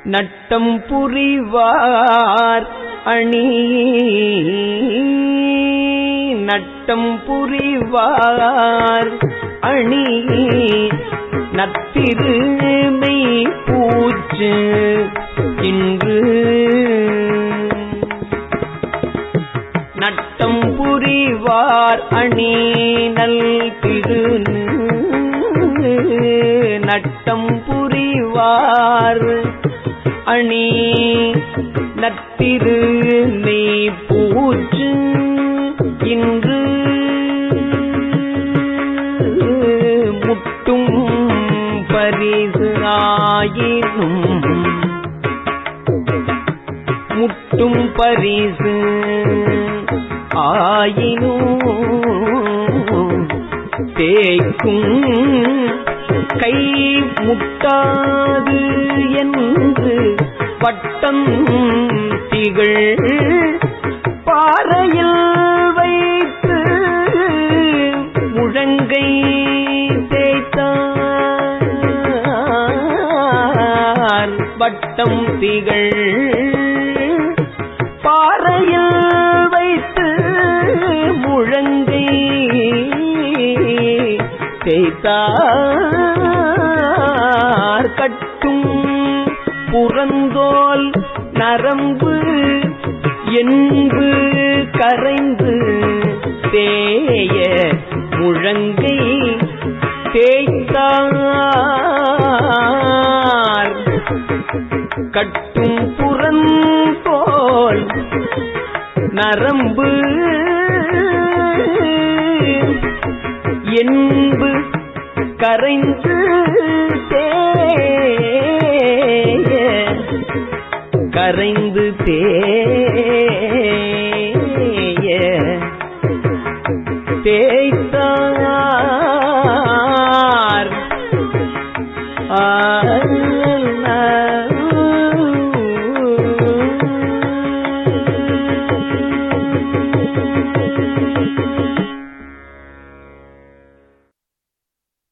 நட்டம் புரிவார் அணி நட்டம் புரிவார் அணி நத்திருமை பூச்சு இன்று நட்டம் புரிவார் அணி நல் திரு நட்டம் புரிவார் அணி நத்திரு மெய் பூச்சு இன்று முட்டும் பரிசு ஆயினும் முட்டும் பரிசு ஆயினும் தேய்க்கும் கை முட்டாது என்று பட்டம் திகழ் பாறையில் வைத்து முழங்கை தேய்த்தான் வட்டம் திகழ் பாறையில் வைத்து முழங்கை தேய்த்தார் கட்டும் புறந்தோல் நரம்பு என்பு கரைந்து தேய முழங்கை தேய்த்தார் கட்டும் புறந்தோல் நரம்பு என்பு கரைந்து தேய கரைந்து தேய தேய்த்தார் ஆ